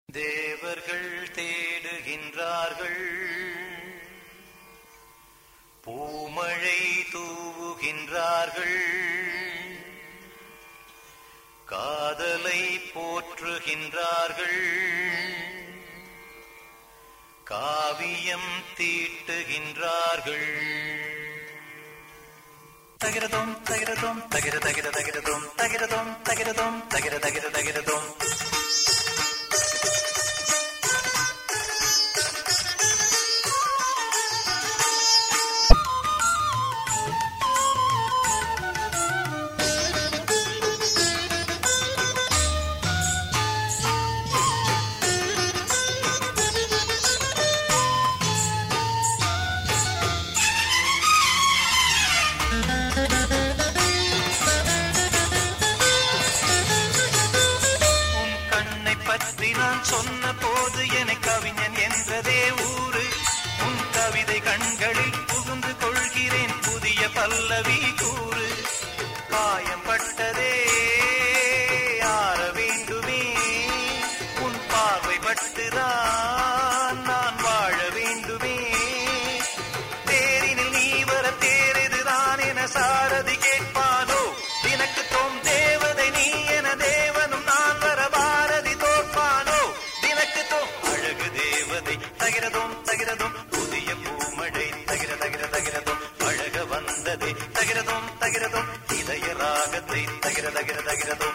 தேவர்கள் தேடுகின்றார்கள் பூமழை தூவுகின்றார்கள் காதலை போற்றுகின்றார்கள் காவியம் தீட்டுகின்றார்கள் தகிரதோம் தகிரதோம் தகிர தகிர தகிரதோம் தகிரதோம் தகிரதோம் தகிர தகிர தகிரதோம் உன் கண்ணை பற்றி நான் சொன்ன போது என கவிஞன் என்றதே ஊரு உன் கவிதை கண்களில் புகுந்து கொள்கிறேன் புதிய பல்லவி கூறு காயம் பட்டதே ஆற வேண்டுமே உன் பார்வை பட்டுதான் நான் வாழ வேண்டுமே தேரினில் நீ வர தேரெதுதான் என சாரதி கேட்பானோ எனக்கு தோம் தேவதை நீ என தேவனும் நான் வர பாரதி தோற்பானோ தினக்கு தோம் அழகு தேவதை தகிரதோம் தகிரதோம் புதிய பூமழை தகிர தகிர தகிரதோம் அழக வந்ததே தகிரதோம் தகிரதோம் இதய ராகத்தை தகிர தகிர தகிரதோம்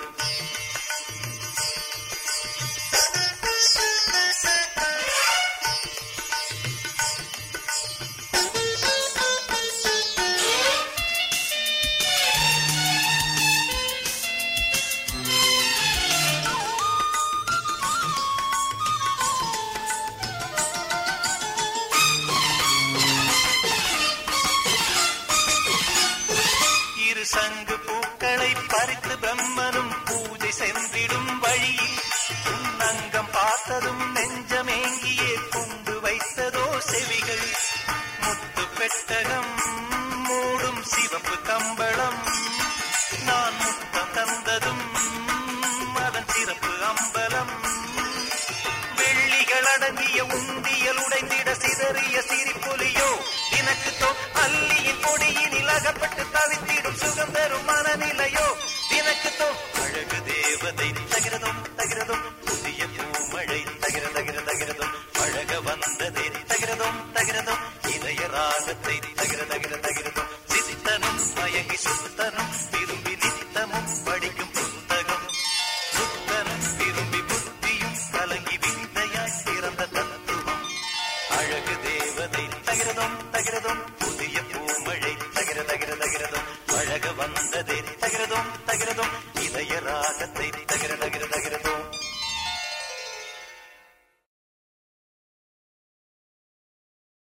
இரு சங்கு பூக்களை பறித்து பிரம்மனும் பூஜை சென்றிடும் வழியில் உன் அங்கம் பார்த்ததும் நெஞ்சமேங்கியே கொண்டு வைத்ததோ செவிகள் முத்து பெட்டகம் மூடும் சிவப்பு கம்பளம் நான் முத்தம் தந்ததும் அதன் சிறப்பு அம்பலம் வெள்ளிகள் அடங்கிய உந்தியல் உடைந்திட சிதறிய சிரிப்பொலியோ எனக்கு தோ அல்லியின் பொடியினில் அகப்பட்டு தவித்திடும் சுகம் தரும் மனநிலையோ எனக்கு தோ அழகு தேவதை தகிரதும் தகிரதும் புதிய பூமழை தகிர தகிர தகிரதும் அழக வந்ததே தகிரதும் தகிரதும் இதய ராகத்தை தகிர தகிர தகிரதும் சித்தனும் மயங்கி சுத்தனும் விரும்பி நித்தமும் படிக்கும் புத்தகம் புத்தனும் விரும்பி புத்தியும் கலங்கி விந்தையாய் பிறந்த தத்துவம் அழகு தேவதை தகிரதும் தகிரதும் புதிய பூமழை தகிர தகிர தகிரதும் அழக வந்ததே தகிரதும் தகிரதும் இதய ராகத்தை தகிர தகிர